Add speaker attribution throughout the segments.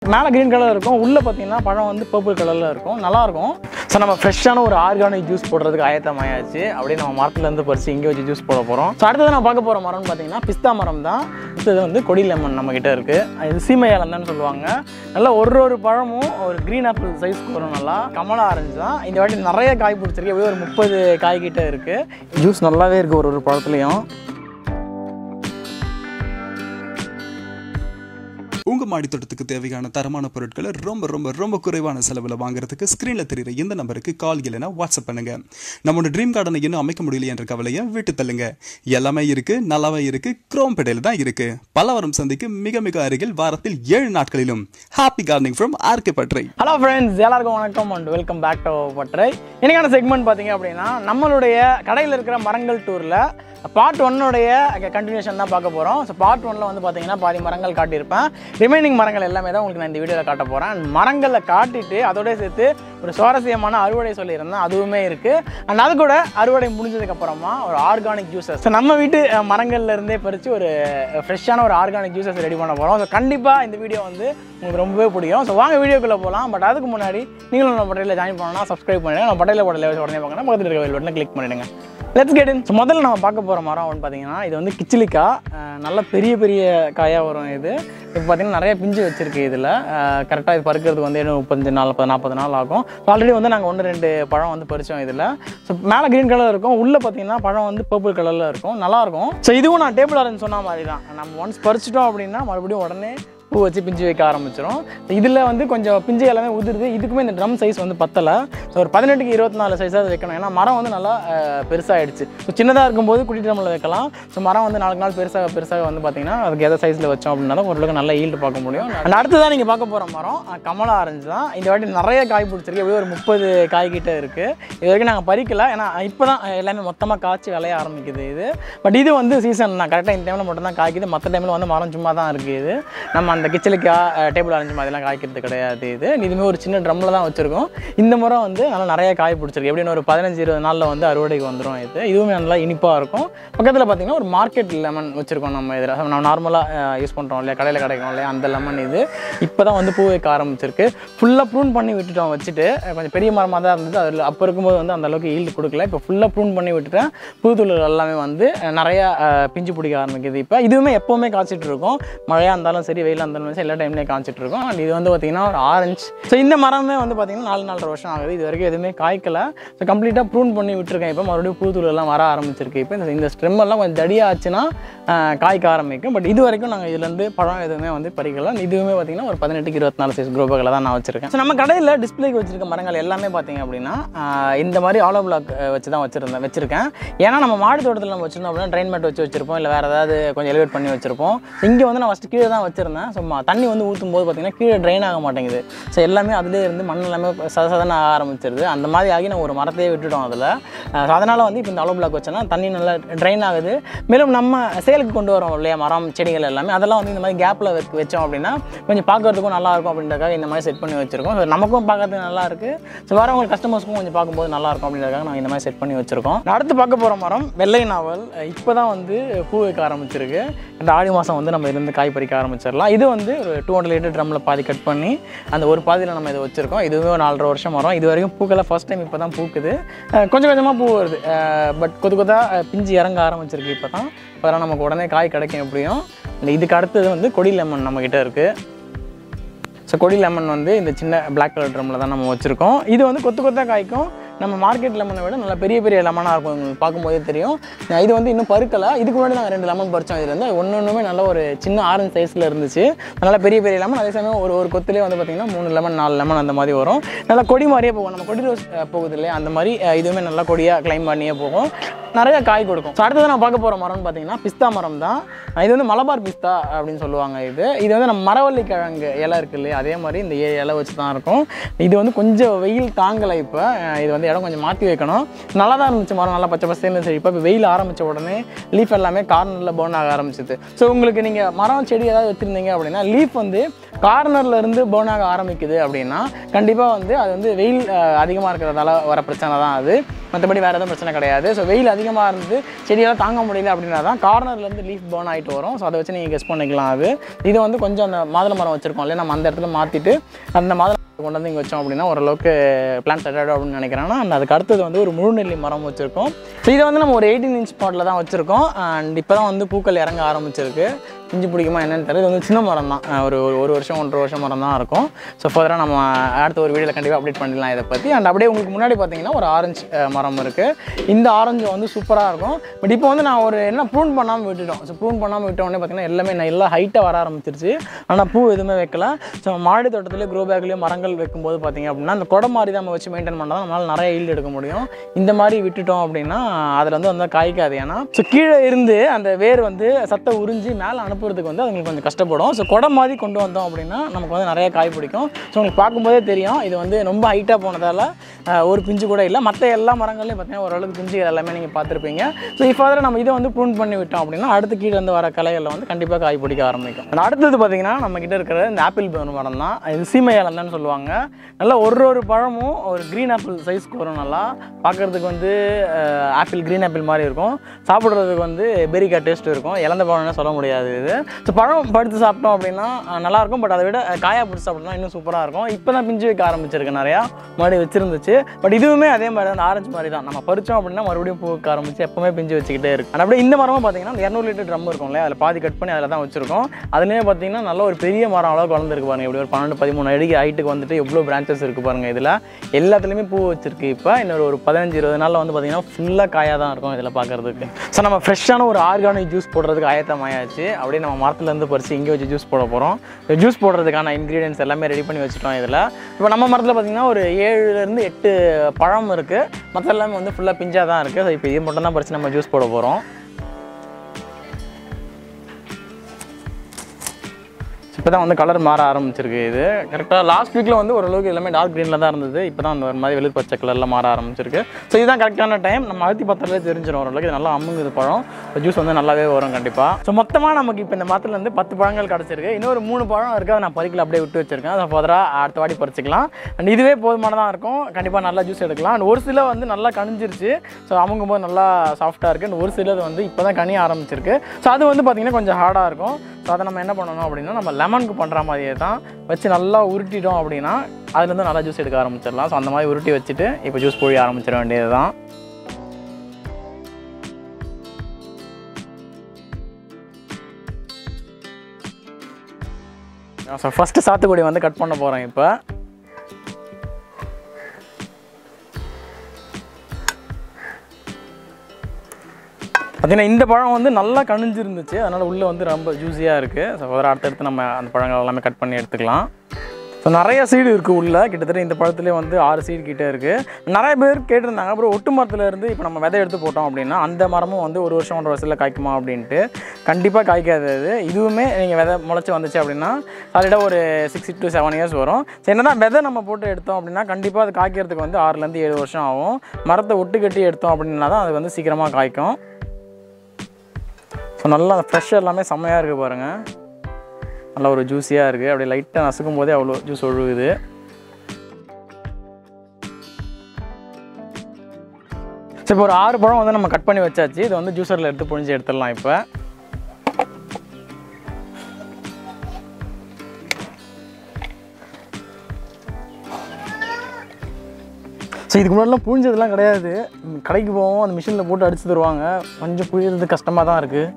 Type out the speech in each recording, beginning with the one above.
Speaker 1: மேலே green colour இருக்கும் உள்ளே பார்த்தீங்கன்னா பழம் வந்து பர்பிள் கலரில் இருக்கும் நல்லாயிருக்கும் ஸோ நம்ம ஃப்ரெஷ்ஷான ஒரு ஆர்கானிக் ஜூஸ் போடுறதுக்கு ஆயத்தமாயாச்சு அப்படியே நம்ம மரத்துலேருந்து பறித்து இங்கே வச்சு ஜூஸ் போட போகிறோம் ஸோ அடுத்தது நான் பார்க்க போகிற மரம்னு பார்த்தீங்கன்னா பிஸ்தா மரம் தான் இது வந்து கொடி லெமன் நம்ம கிட்ட இருக்குது இது சீமை இலந்தன்னு சொல்லுவாங்க நல்லா ஒரு ஒரு பழமும் ஒரு க்ரீன் ஆப்பிள் சைஸ்க்கு வரும் நல்லா கமலா ஆரஞ்சு தான் இந்த வாட்டி நிறைய காய் பிடிச்சிருக்கு எப்படியும் ஒரு முப்பது காய் கிட்ட இருக்குது ஜூஸ் நல்லாவே இருக்குது ஒரு ஒரு பழத்துலையும்
Speaker 2: உங்கள் மாடித்தோட்டத்துக்கு தேவையான தரமான பொருட்களை ரொம்ப ரொம்ப ரொம்ப குறைவான செலவில் வாங்குறதுக்கு ஸ்க்ரீனில் தெரியுற இந்த நம்பருக்கு கால் இல்லைன்னா வாட்ஸ்அப் பண்ணுங்க நம்மளோட ட்ரீம் கார்டனை இன்னும் அமைக்க முடியல என்ற கவலையை விட்டு தள்ளுங்க எல்லாமே இருக்கு நல்லாவே இருக்கு குரோம்பேட்டையில் தான் இருக்கு பலவரம் சந்தைக்கு மிக மிக அருகில் வாரத்தில் ஏழு நாட்களிலும் happy gardening from RK Padrai
Speaker 1: hello friends எல்லாருக்கும் வணக்கம் and welcome back to Padrai இன்னைக்கான செக்மெண்ட் பார்த்தீங்க அப்படின்னா நம்மளுடைய கடையில் இருக்கிற மரங்கள் டூரில் பார்ட் ஒன்னுடைய கண்டினியூஷன் தான் பார்க்க போகிறோம் ஸோ பார்ட் ஒன்னில் வந்து பார்த்தீங்கன்னா பாதி மரங்கள் காட்டியிருப்பேன் ரிமைனிங் மரங்கள் எல்லாமே தான் உங்களுக்கு நான் இந்த வீடியோவில் காட்ட போகிறேன் அண்ட் மரங்களை காட்டிட்டு அதோட சேர்த்து ஒரு சுவாரஸ்யமான அறுவடை சொல்லியிருந்தேன் அதுவுமே இருக்குது அண்ட் அது கூட அறுவடை முடிஞ்சதுக்கப்புறமா ஒரு ஆர்கானிக் ஜூஸஸ் ஸோ நம்ம வீட்டு அஹ், மரங்கள்ல இருந்தே பறித்து ஒரு ஃப்ரெஷ்ஷான ஒரு ஆர்கானிக் ஜூஸஸ் ரெடி பண்ண போகிறோம் ஸோ கண்டிப்பாக இந்த வீடியோ வந்து உங்களுக்கு ரொம்பவே பிடிக்கும் ஸோ வாங்க வீடியோக்குள்ளே போகலாம் பட் அதுக்கு முன்னாடி நீங்களும் நம்ம பட்டையில் ஜாயின் பண்ணணும்னா சப்ஸ்கிரைப் பண்ணிடுங்க நம்ம பட்டையில் போட லெவல் உடனே பார்க்கணும் பக்கத்தில் இருக்க வெல் பட்டனை கிளிக் பண்ணிடுங்க லெட்ஸ் கெட் இன் ஸோ முதல்ல நம்ம பார்க்க போகிற மரம் வந்து பார்த்தீங்கன்னா இது வந்து கிச்சிலிக்காய் அஹ் நல்ல பெரிய பெரிய காயாக வரும் இது இப்போ பார்த்தீங்கன்னா நிறைய பிஞ்சு வச்சிருக்கு இதில் கரெக்டாக இது பறிக்கிறதுக்கு வந்து இன்னும் முப்பத்தஞ்சு நாற்பது நாற்பது நாள் ஆகும் ஆல்ரெடி வந்து நாங்கள் ஒன்று ரெண்டு பழம் வந்து பறித்தோம் இதில் ஸோ மேலே க்ரீன் கலர் இருக்கும் உள்ளே பார்த்தீங்கன்னா பழம் வந்து பர்பிள் கலரில் இருக்கும் நல்லாயிருக்கும் ஸோ இதுவும் நான் டேபிள் ஆரஞ்சு சொன்ன மாதிரி தான் நம்ம ஒன்ஸ் பறிச்சிட்டோம் அப்படின்னா மறுபடியும் உடனே பூ வச்சு பிஞ்சு வைக்க ஆரம்பிச்சிடும் இதில் வந்து கொஞ்சம் பிஞ்சு எல்லாமே உதிருது இதுக்குமே இந்த ட்ரம் சைஸ் வந்து பத்தலை ஸோ ஒரு பதினெட்டுக்கு இருபத்தி நாலு சைஸாக வைக்கணும் ஏன்னா மரம் வந்து நல்லா அஹ், பெருசாகிடுச்சு ஸோ சின்னதாக இருக்கும்போது குட்டி ட்ரம்மில் வைக்கலாம் ஸோ மரம் வந்து நாளுக்கு நாள் பெருசாக பெருசாக வந்து பார்த்தீங்கன்னா அதுக்கு எதை சைஸில் வச்சோம் அப்படின்னா தான் ஓரளவுக்கு நல்ல ஈல்டு பார்க்க முடியும் அண்ட் அடுத்ததான் நீங்கள் பார்க்க போகிற மரம் அஹ், கமலா ஆரஞ்சு தான் இந்த வாட்டி நிறைய காய் பிடிச்சிருக்கு எப்படியும் ஒரு முப்பது காய் கிட்ட இருக்குது இது வரைக்கும் நாங்கள் பறிக்கல ஏன்னா இப்போ தான் எல்லாமே மொத்தமாக காய்ச்சி விளைய ஆரம்பிக்குது இது பட் இது வந்து சீசன் தான் கரெக்டாக இந்த டைமில் மட்டும் தான் காய்க்குது மற்ற டைமில் வந்து மரம் சும்மா தான் இருக்குது இது நம்ம அந்த கிச்சலுக்காய் டேபிள் ஆரஞ்சு மாதிரிலாம் காய்க்கிறது கிடையாது இது இதுவுமே ஒரு சின்ன ட்ரம்மில் தான் வச்சுருக்கோம் இந்த முறை வந்து நல்லா நிறைய காய் பிடிச்சிருக்கு எப்படின்னு ஒரு பதினஞ்சு இருபது நாளில் வந்து அறுவடைக்கு வந்துடும் இது இதுவுமே நல்லா இனிப்பாக இருக்கும் பக்கத்தில் பார்த்தீங்கன்னா ஒரு மார்க்கெட் லெமன் வச்சுருக்கோம் நம்ம இதில் நம்ம நார்மலாக யூஸ் பண்ணுறோம் இல்லையா கடையில் கிடைக்கும் இல்லையா அந்த லெமன் இது இப்போ தான் வந்து பூ வைக்க ஆரம்பிச்சிருக்கு ஃபுல்லாக ப்ரூன் பண்ணி விட்டுட்டோம் வச்சுட்டு அஹ் கொஞ்சம் பெரிய மரமாக தான் இருந்தது அதில் அப்போ இருக்கும்போது வந்து அந்த அளவுக்கு ஈல்டு கொடுக்கல இப்போ ஃபுல்லாக ப்ரூன் பண்ணி விட்டுட்டேன் புதுத்துளிர் எல்லாமே வந்து அஹ், நிறைய அஹ், பிஞ்சு பிடிக்க ஆரம்பிக்குது இப்போ இதுவுமே எப்போவுமே காய்ச்சிட்டு இருக்கும் மழையாக இருந்தாலும் சரி வெயிலாக இருந்தாலும் சரி எல்லா டைம்லேயும் காய்ச்சிட்டு இருக்கும் அண்ட் இது வந்து பார்த்திங்கன்னா ஒரு ஆரஞ்சு ஸோ இந்த மரமே வந்து பார்த்திங்கன்னா நாலு நாலரை வருஷம் ஆகுது இது வரைக்கும் எதுவுமே காய்க்கல ஸோ கம்ப்ளீட்டாக ப்ரூன் பண்ணி விட்டுருக்கேன் இப்போ மறுபடியும் புதுத்துளிர் எல்லாம் வர ஆரம்பிச்சிருக்கு இப்போ இந்த இந்த ஸ்ட்ரெம் எல்லாம் கொஞ்சம் தடியாக ஆச்சுன்னா அஹ், காய்க்க ஆரம்பிக்கும் பட் இது வரைக்கும் நாங்கள் இதுலேருந்து பழம் எதுவுமே வந்து பறிக்கல இதுவுமே பார்த்திங்கன்னா ஒரு பதினெட்டுக்கு இருபத்தி நாலு சைஸ் குரோபகில் தான் நான் வச்சிருக்கேன் ஸோ நம்ம கடையில் டிஸ்பிளேக்கு வச்சிருக்க மரங்கள் எல்லாமே பார்த்தீங்க அப்படின்னா ஆஹ், இந்த மாதிரி ஆலோ பிளாக் வச்சு தான் வச்சிருந்தேன் வச்சிருக்கேன் ஏன்னா நம்ம மாடி தோட்டத்தில் நம்ம வச்சிருந்தோம் அப்படின்னா ட்ரெயின் மேட் வச்சு வச்சிருப்போம் இல்லை வேறு ஏதாவது கொஞ்சம் எலிவேட் பண்ணி வச்சிருப்போம் இங்கே வந்து நான் ஃபஸ்ட்டு கீழே தான் வச்சிருந்தேன் ஸோ தண்ணி வந்து ஊற்றும் போது பார்த்தீங்கன்னா கீழே ட்ரெயின் ஆக மாட்டேங்குது ஸோ எல்லாமே அதிலே இருந்து மண் எல்லாமே சத சதன ஆக ஆரம்பிச்சிருது அந்த மாதிரி ஆகி நான் ஒரு மரத்தையே விட்டுட்டோம் அதில் ஸோ அதனால் வந்து இப்போ இந்த அலோ பிளாக் வச்சேன்னா தண்ணி நல்லா ட்ரெயின் ஆகுது மேலும் நம்ம சேலுக்கு கொண்டு வரோம் இல்லையா மரம் செடிகள் எல்லாமே அதெல்லாம் வந்து இந்த மாதிரி கேப்பில் வச்சோம் அப்படின்னா கொஞ்சம் பார்க்கறதுக்கும் நல்லா இருக்கும் அப்படின்றதுக்காக இந்த மாதிரி செட் பண்ணி வச்சிருக்கோம் ஸோ நமக்கும் பார்க்கறதுக்கு நல்லா இருக்கு ஸோ வரவங்க கஸ்டமர்ஸ்க்கும் கொஞ்சம் பார்க்கும்போது நல்லா இருக்கும் அப்படின்றதுக்காக நாங்கள் இந்த மாதிரி செட் பண்ணி வச்சிருக்கோம் அடுத்து பார்க்க போகிற மரம் வெள்ளை நாவல் இப்போ தான் வந்து பூ வைக்க ஆரம்பிச்சிருக்கு இந்த ஆடி மாதம் வந்து நம்ம இதுலேருந்து காய் பறிக்க ஆரம்பிச்சிடலாம் இது வந்து ஒரு டூ ஹண்ட்ரட் லிட்டர் ட்ரம்மில் பாதி கட் பண்ணி அந்த ஒரு பாதியில் நம்ம இதை வச்சிருக்கோம் இதுவே ஒரு நாலரை வருஷம் வரும் இது வரைக்கும் பூக்கலை ஃபர்ஸ்ட் டைம் இப்போ தான் பூக்குது அஹ் கொஞ்சம் கொஞ்சமாக பூ வருது பட் கொது கொதா அஹ் பிஞ்சு இறங்க ஆரம்பிச்சிருக்கு இப்போ தான் அதெல்லாம் நமக்கு உடனே காய் கிடைக்கும் எப்படியும் இந்த இதுக்கு அடுத்தது வந்து கொடி லெமன் நம்மக்கிட்ட இருக்குது ஸோ கொடி லெமன் வந்து இந்த சின்ன Black கலர் ட்ரம்மில் தான் நம்ம வச்சுருக்கோம் இது வந்து கொத்து கொத்தாக காய்க்கும் நம்ம மார்க்கெட் லெமனை விட நல்லா பெரிய பெரிய லெமனாக இருக்கும் உங்களுக்கு பார்க்கும்போதே தெரியும் நான் இது வந்து இன்னும் பருக்கலை இதுக்கு முன்னாடி நாங்கள் ரெண்டு லெமன் பறிச்சோம் இதுலேருந்து ஒன்று ஒன்றுமே நல்ல ஒரு சின்ன ஆரஞ்சு சைஸில் இருந்துச்சு நல்லா பெரிய பெரிய லெமன் அதே சமயம் ஒரு ஒரு கொத்துலேயே வந்து பார்த்திங்கன்னா மூணு லெமன் நாலு லெமன் அந்த மாதிரி வரும் நல்லா கொடி மாதிரியே போகும் நம்ம கொடி ரோஸ் அஹ், போகுது இல்லையா அந்த மாதிரி அஹ், இதுவுமே நல்லா கொடியாக கிளைம் பண்ணியே போகும் நிறைய காய் கொடுக்கும் ஸோ அடுத்தது நான் பார்க்க போகிற மரம்னு பார்த்தீங்கன்னா பிஸ்தா மரம் தான் இது வந்து மலபார் பிஸ்தா அப்படின்னு சொல்லுவாங்க இது இது வந்து நம்ம மரவள்ளி கிழங்கு இலை இருக்கு இல்லையா அதே மாதிரி இந்த ஏழு இலை வச்சு தான் இருக்கும் இது வந்து கொஞ்சம் வெயில் தாங்கலை இப்போ அஹ் இது வந்து இடம் கொஞ்சம் மாற்றி வைக்கணும் நல்லா தான் இருந்துச்சு மரம் நல்லா பச்சை பசேன்னு இருந்துச்சு இப்போ இப்போ வெயில் ஆரம்பித்த உடனே லீஃப் எல்லாமே கார்னரில் பர்ன் ஆக ஆரம்பிச்சிது ஸோ உங்களுக்கு நீங்கள் மரம் செடி ஏதாவது வச்சுருந்தீங்க அப்படின்னா லீஃப் வந்து கார்னர்ல இருந்து பர்ன் ஆக ஆரம்பிக்குது அப்படின்னா கண்டிப்பாக வந்து அது வந்து வெயில் அதிகமாக இருக்கிறதால வர பிரச்சனை தான் அது மற்றபடி வேறு எதுவும் பிரச்சனை கிடையாது ஸோ வெயில் அதிகமாக இருந்து செடியெல்லாம் தாங்க முடியல அப்படின்னா தான் கார்னர்லேருந்து லீஃப் பர்ன் ஆகிட்டு வரும் ஸோ அதை வச்சு நீங்கள் கெஸ் பண்ணிக்கலாம் அது இது வந்து கொஞ்சம் அந்த மாதுளை மரம் வச்சுருக்கோம் இல்லையா நம்ம அந்த இடத்துல மாற்றிட்டு அந்த மாதுளை கொண்டு வந்து இங்கே வச்சோம் அப்படின்னா ஓரளவுக்கு பிளான் செட் ஆகிடும் அப்படின்னு நினைக்கிறேன்னா அந்த அதுக்கு அடுத்தது வந்து ஒரு முழுநெல்லி மரம் வச்சுருக்கோம் ஸோ இதை வந்து நம்ம ஒரு எயிட்டீன் இன்ச் பாட்டில் தான் வச்சுருக்கோம் அண்ட் இப்போ தான் வந்து பூக்கள் இறங்க ஆரம்பிச்சிருக்கு பிஞ்சு பிடிக்குமா என்னன்னு தெரியல இது வந்து சின்ன மரம் தான் அஹ் ஒரு ஒரு ஒரு வருஷம் ஒன்றரை வருஷம் மரம் தான் இருக்கும் ஸோ ஃபர்தராக நம்ம அடுத்த ஒரு வீடியோவில் கண்டிப்பாக அப்டேட் பண்ணிடலாம் இதை பற்றி அண்ட் அப்படியே உங்களுக்கு முன்னாடி பார்த்தீங்கன்னா ஒரு ஆரஞ்சு மரம் இருக்குது இந்த ஆரஞ்சு வந்து சூப்பராக இருக்கும் பட் இப்போ வந்து நான் ஒரு என்ன ப்ரூன் பண்ணாமல் விட்டுட்டோம் ஸோ ப்ரூன் பண்ணாமல் விட்ட உடனே பார்த்தீங்கன்னா எல்லாமே நல்லா ஹைட்டாக வர ஆரம்பிச்சிருச்சு ஆனால் பூ எதுவுமே வைக்கல ஸோ மாடி தோட்டத்துலேயே க்ரோ பேக்லேயும் மரங்கள் வைக்கும்போது பார்த்தீங்க அப்படின்னா அந்த கொடை மாதிரி தான் நம்ம வச்சு மெயின்டைன் பண்ணால் நம்மளால் நிறைய ஈல்டு எடுக்க முடியும் இந்த மாதிரி விட்டுட்டோம் அப்படின்னா அதில் வந்து வந்து காய்க்காது ஏன்னா ஸோ கீழே இருந்து அந்த வேர் வந்து சத்தை உறிஞ்சி மேலே அனுப்புறதுக்கு வந்து அதுங்களுக்கு கொஞ்சம் கஷ்டப்படும் ஸோ கொடை மாதிரி கொண்டு வந்தோம் அப்படின்னா நமக்கு வந்து நிறைய காய் பிடிக்கும் ஸோ உங்களுக்கு பார்க்கும்போதே தெரியும் இது வந்து ரொம்ப ஹைட்டாக போனதால் அஹ், ஒரு பிஞ்சு கூட இல்லை மற்ற எல்லா மரங்கள்லையும் பார்த்தீங்கன்னா ஓரளவுக்கு பிஞ்சு எல்லாமே நீங்கள் பார்த்துருப்பீங்க ஸோ இப்போ நம்ம இதை வந்து ப்ரூன் பண்ணி விட்டோம் அப்படின்னா அடுத்து கீழே இருந்து வர கலைகளில் வந்து கண்டிப்பாக காய் பிடிக்க ஆரம்பிக்கும் And அடுத்தது பார்த்தீங்கன்னா நம்ம கிட்ட இருக்கிற இந்த ஆப்பிள் மரம் தான் இது சீமை இலந்தான் சொல்லுவாங்க நல்லா ஒரு ஒரு பழமும் ஒரு க்ரீன் ஆப்பிள் சைஸ்க்கு வரும் நல்லா பார்க்குறதுக்கு வந்து ஆப்பிள் க்ரீன் ஆப்பிள் மாதிரி இருக்கும் சாப்பிட்றதுக்கு வந்து பெரிக்கா டேஸ்ட் இருக்கும் இழந்த பழம்னு சொல்ல முடியாது இது ஸோ பழம் படுத்து சாப்பிட்டோம் அப்படின்னா அஹ், நல்லா இருக்கும் பட் அதை விட அஹ், காயா பிடிச்சி சாப்பிட்டோம்னா இன்னும் சூப்பராக இருக்கும் இப்போ தான் பிஞ்சு வைக்க ஆரம்பிச்சிருக்கு நிறையா முன்னாடி வச்சிருந்துச்சு பட் இதுவுமே அதே மாதிரி தான் ஆரஞ்சு மாதிரி தான் நம்ம பறிச்சோம் அப்படின்னா மறுபடியும் பூ வைக்க ஆரம்பிச்சு எப்பவுமே பிஞ்சு வச்சுக்கிட்டே இருக்கு And அப்படியே இந்த மரமும் பார்த்தீங்கன்னா அந்த இரநூறு லிட்டர் ட்ரம் இருக்கும் இல்லையா அதில் பாதி கட் பண்ணி அதில் தான் வச்சிருக்கோம் அதுலேயே பார்த்தீங்கன்னா நல்ல ஒரு பெரிய மரம் அளவுக்கு வளர்ந்துருக்கு பாருங்க இப்படி ஒரு பன்னெண்டு பதிமூணு அடிக்கு ஹைட்டுக்கு வந்துட்டு எவ்வளோ பிரான்ச்சஸ் இருக்கு பாருங்க இதில் எல்லாத்துலேயுமே பூ வச்சிருக்கு இப்போ இன்னொரு ஒரு பதினஞ்சு இருபது நாளில் வந்து பார்த்தீங்கன்னா ஃபுல்லாக காயாக தான் இருக்கும் இதில் பார்க்கறதுக்கு ஸோ நம்ம ஃப்ரெஷ்ஷான ஒரு ஆர்கானிக் ஜூஸ் போடுறதுக்கு ஆயத்தமாயாச்சு அப்படியே நம்ம மரத்துலேருந்து பறித்து இங்கே வச்சு ஜூஸ் போட போகிறோம் ஜூஸ் போடுறதுக்கான இன்க்ரீடியன்ஸ் எல்லாமே ரெடி பண்ணி வச்சுட்டோம் இதில் இப்போ நம்ம மரத்தில் பார்த்தீங்கன்னா ஒரு ஏழுலேருந்து எட்டு பழம் இருக்குது மற்ற எல்லாமே வந்து ஃபுல்லாக பிஞ்சாக தான் இருக்குது ஸோ இப்போ இது மட்டும் தான் பறித்து நம்ம ஜூஸ் போட போகிறோம் இப்போ தான் வந்து கலர் மாற ஆரம்பிச்சிருக்கு இது கரெக்டாக லாஸ்ட் வீக்கில் வந்து ஓரளவுக்கு எல்லாமே டார்க் க்ரீனில் தான் இருந்தது இப்போ தான் அந்த ஒரு மாதிரி வெளிர் பச்சை கலரில் மாற ஆரம்பிச்சிருக்கு ஸோ இதுதான் கரெக்டான டைம் நம்ம அழுத்தி பத்திரலே தெரிஞ்சிடும் ஓரளவுக்கு இது நல்லா அம்முங்குது பழம் ஜூஸ் வந்து நல்லாவே வரும் கண்டிப்பாக ஸோ மொத்தமாக நமக்கு இப்போ இந்த மரத்துல இருந்து பத்து பழங்கள் கிடச்சிருக்கு இன்னொரு மூணு பழம் இருக்குது அதை நான் பறிக்கல அப்படியே விட்டு வச்சிருக்கேன் அதை ஃபர்தராக அடுத்த வாட்டி பறிச்சிக்கலாம் அண்ட் இதுவே போதுமானதாக இருக்கும் கண்டிப்பாக நல்லா ஜூஸ் எடுக்கலாம் அண்ட் ஒரு சில வந்து நல்லா கணிஞ்சிருச்சு ஸோ அமுங்கும் போது நல்லா சாஃப்ட்டாக இருக்குது அண்ட் ஒரு சிலது வந்து இப்போ தான் கனிய ஆரம்பிச்சிருக்கு ஸோ அது வந்து பார்த்திங்கன்னா கொஞ்சம் ஹார்டாக இருக்கும் ஸோ அதை நம்ம என்ன பண்ணணும் அப்படின்னா நம்ம லெமனுக்கு பண்ணுற மாதிரியே தான் வச்சு நல்லா உருட்டிட்டோம் அப்படின்னா அதுலேருந்து நல்லா ஜூஸ் எடுக்க ஆரம்பிச்சிடலாம் ஸோ அந்த மாதிரி உருட்டி வச்சுட்டு இப்போ ஜூஸ் பொழி ஆரம்பிச்சிட வேண்டியது தான் ஸோ ஃபஸ்ட்டு சாத்துக்குடி வந்து கட் பண்ண போகிறேன் இப்போ பார்த்தீங்கன்னா இந்த பழம் வந்து நல்லா கணிஞ்சிருந்துச்சு அதனால் உள்ளே வந்து ரொம்ப ஜூஸியாக இருக்குது ஸோ வேறு அடுத்தடுத்து நம்ம அந்த பழங்கள் எல்லாமே கட் பண்ணி எடுத்துக்கலாம் ஸோ நிறைய சீடு இருக்குது உள்ளே கிட்டத்தட்ட இந்த பழத்துலேயே வந்து ஆறு சீடு கிட்டே இருக்குது நிறைய பேர் கேட்டிருந்தாங்க அப்புறம் ஒட்டு மரத்துல இருந்து இப்போ நம்ம விதை எடுத்து போட்டோம் அப்படின்னா அந்த மரமும் வந்து ஒரு வருஷம் ஒன்றரை வருஷத்தில் காய்க்குமா அப்படின்ட்டு கண்டிப்பாக காய்க்காது அது இதுவுமே நீங்கள் விதை முளைச்சி வந்துச்சு அப்படின்னா சாலிடாக ஒரு சிக்ஸ் டு செவன் இயர்ஸ் வரும் ஸோ என்ன தான் விதை நம்ம போட்டு எடுத்தோம் அப்படின்னா கண்டிப்பாக அது காய்க்கிறதுக்கு வந்து ஆறுலேருந்து ஏழு வருஷம் ஆகும் மரத்தை ஒட்டு கட்டி எடுத்தோம் அப்படின்னா தான் அது வந்து சீக்கிரமாக காய்க்கும் ஸோ நல்லா ஃப்ரெஷ் எல்லாமே செம்மையாக இருக்குது பாருங்கள் நல்லா ஒரு ஜூஸியாக இருக்குது அப்படியே லைட்டாக நசுக்கும் போதே அவ்வளோ ஜூஸ் ஒழுகுது ஸோ இப்போ ஒரு ஆறு பழம் வந்து நம்ம கட் பண்ணி வச்சாச்சு இதை வந்து ஜூஸரில் எடுத்து புழிஞ்சு எடுத்துடலாம் இப்போ ஸோ இதுக்கு முன்னாடிலாம் புழிஞ்சதெல்லாம் கிடையாது ம், கடைக்கு போவோம் அந்த மிஷினில் போட்டு அடிச்சு தருவாங்க கொஞ்சம் புழியறது கஷ்டமாக தான் இருக்குது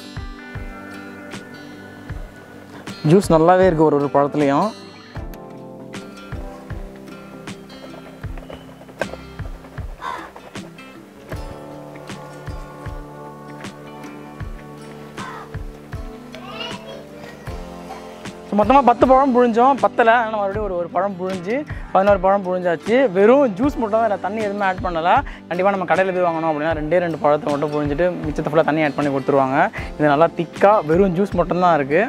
Speaker 1: ஜூஸ் நல்லாவே இருக்குது ஒரு ஒரு பழத்துலையும் ஸோ மொத்தமாக பத்து பழம் புழிஞ்சோம் பத்தலை ஆனால் மறுபடியும் ஒரு ஒரு பழம் புழிஞ்சு பதினோரு பழம் புழிஞ்சாச்சு வெறும் ஜூஸ் மட்டும் தான் அதில் தண்ணி எதுவுமே ஆட் பண்ணலை கண்டிப்பாக நம்ம கடையில் எது வாங்கணும் அப்படின்னா ரெண்டே ரெண்டு பழத்தை மட்டும் புழிஞ்சிட்டு மிச்சத்தை ஃபுல்லாக தண்ணி ஆட் பண்ணி கொடுத்துருவாங்க இது நல்லா திக்காக வெறும் ஜூஸ் மட்டும்தான் இருக்குது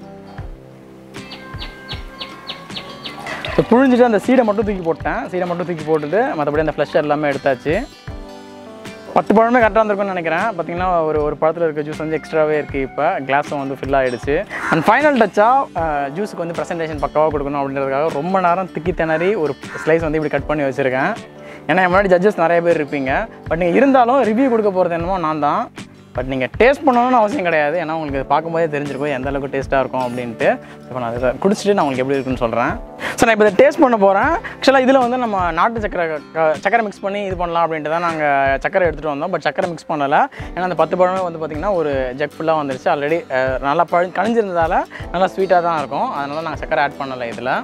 Speaker 1: ஸோ புழிஞ்சிட்டு அந்த சீடை மட்டும் தூக்கி போட்டேன் சீடை மட்டும் தூக்கி போட்டுட்டு மற்றபடி அந்த ஃப்ளஷ் எல்லாமே எடுத்தாச்சு பத்து பழமே கரெக்டாக இருந்திருக்கும்னு நினைக்கிறேன் பார்த்தீங்கன்னா ஒரு ஒரு பழத்தில் இருக்க ஜூஸ் வந்து எக்ஸ்ட்ராவே இருக்குது இப்போ கிளாஸும் வந்து ஃபில் ஆகிடுச்சு அண்ட் ஃபைனல் டச்சாக ஜூஸுக்கு வந்து ப்ரெசன்டேஷன் பக்காவாக கொடுக்கணும் அப்படின்றதுக்காக ரொம்ப நேரம் திக்கி திணறி ஒரு ஸ்லைஸ் வந்து இப்படி கட் பண்ணி வச்சுருக்கேன் ஏன்னா என் முன்னாடி ஜட்ஜஸ் நிறைய பேர் இருப்பீங்க பட் நீங்கள் இருந்தாலும் ரிவ்யூ கொடுக்க போகிறது என்னமோ நான் தான் பட் நீங்கள் டேஸ்ட் பண்ணணும்னு அவசியம் கிடையாது ஏன்னா உங்களுக்கு இது பார்க்கும்போதே தெரிஞ்சிருக்கும் எந்த அளவுக்கு டேஸ்ட்டாக இருக்கும் அப்படின்ட்டு இப்போ நான் இதை குடிச்சிட்டு நான் உங்களுக்கு எப்படி இருக்குன்னு சொல்கிறேன் ஸோ நான் இப்போ இதை டேஸ்ட் பண்ண போகிறேன் ஆக்சுவலாக இதில் வந்து நம்ம நாட்டு சக்கரை க- சக்கரை மிக்ஸ் பண்ணி இது பண்ணலாம் அப்படின்ட்டு தான் நாங்கள் சக்கரை எடுத்துகிட்டு வந்தோம் பட் சக்கரை மிக்ஸ் பண்ணலை ஏன்னா அந்த பத்து பழமே வந்து பார்த்திங்கன்னா ஒரு ஜக் ஃபுல்லாக வந்துருச்சு ஆல்ரெடி நல்லா பழ கணிஞ்சிருந்ததால நல்லா ஸ்வீட்டாக தான் இருக்கும் அதனால நாங்கள் சக்கரை ஆட் பண்ணலை இதில்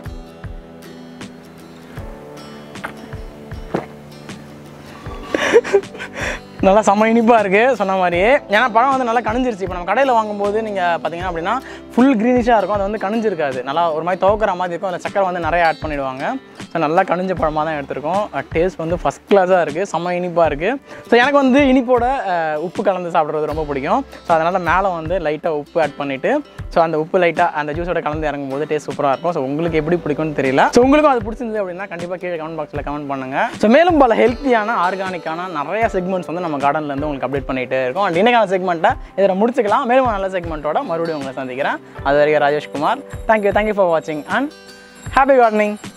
Speaker 1: நல்லா செம்ம இனிப்பாக இருக்குது சொன்ன மாதிரியே ஏன்னா பழம் வந்து நல்லா கணிஞ்சிருச்சு இப்போ நம்ம கடையில் வாங்கும்போது நீங்கள் பார்த்தீங்கன்னா அப்படின்னா ஃபுல் க்ரீனிஷாக இருக்கும் அது வந்து கணிஞ்சிருக்காது நல்லா ஒரு மாதிரி துவக்கிற மாதிரி இருக்கும் அதில் சக்கரை வந்து நிறைய ஆட் பண்ணிடுவாங்க ஸோ நல்லா கணிஞ்ச பழமாக தான் எடுத்திருக்கோம் டேஸ்ட் வந்து ஃபஸ்ட் கிளாஸாக இருக்குது செம்ம இனிப்பாக இருக்குது ஸோ எனக்கு வந்து இனிப்போட அஹ், உப்பு கலந்து சாப்பிட்றது ரொம்ப பிடிக்கும் ஸோ அதனால் மேலே வந்து லைட்டாக உப்பு ஆட் பண்ணிவிட்டு ஸோ அந்த உப்பு லைட்டாக அந்த ஜூஸோட கலந்து இறங்கும்போது டேஸ்ட் சூப்பராக இருக்கும் ஸோ உங்களுக்கு எப்படி பிடிக்கும்னு தெரியல ஸோ உங்களுக்கும் அது பிடிச்சிருந்தது அப்படின்னா கண்டிப்பாக கீழே கமெண்ட் பாக்ஸில் கமெண்ட் பண்ணுங்கள் ஸோ மேலும் பல ஹெல்த்தியான ஆர்கானிக்கான நிறைய செக்மெண்ட்ஸ் வந்து நம்ம gardenல இருந்து உங்களுக்கு அப்டேட் பண்ணிகிட்டே இருக்கோம் அண்ட் இன்னைக்கான செக்மெண்ட்டை இதில் முடிச்சுக்கலாம் மேலும் நல்ல செக்மெண்ட்டோட மறுபடியும் உங்களை சந்திக்கிறேன் அது வரைக்கும் ராஜேஷ்குமார் தேங்க்யூ தேங்க்யூ ஃபார் வாட்சிங் அண்ட் ஹாப்பி கார்டனிங்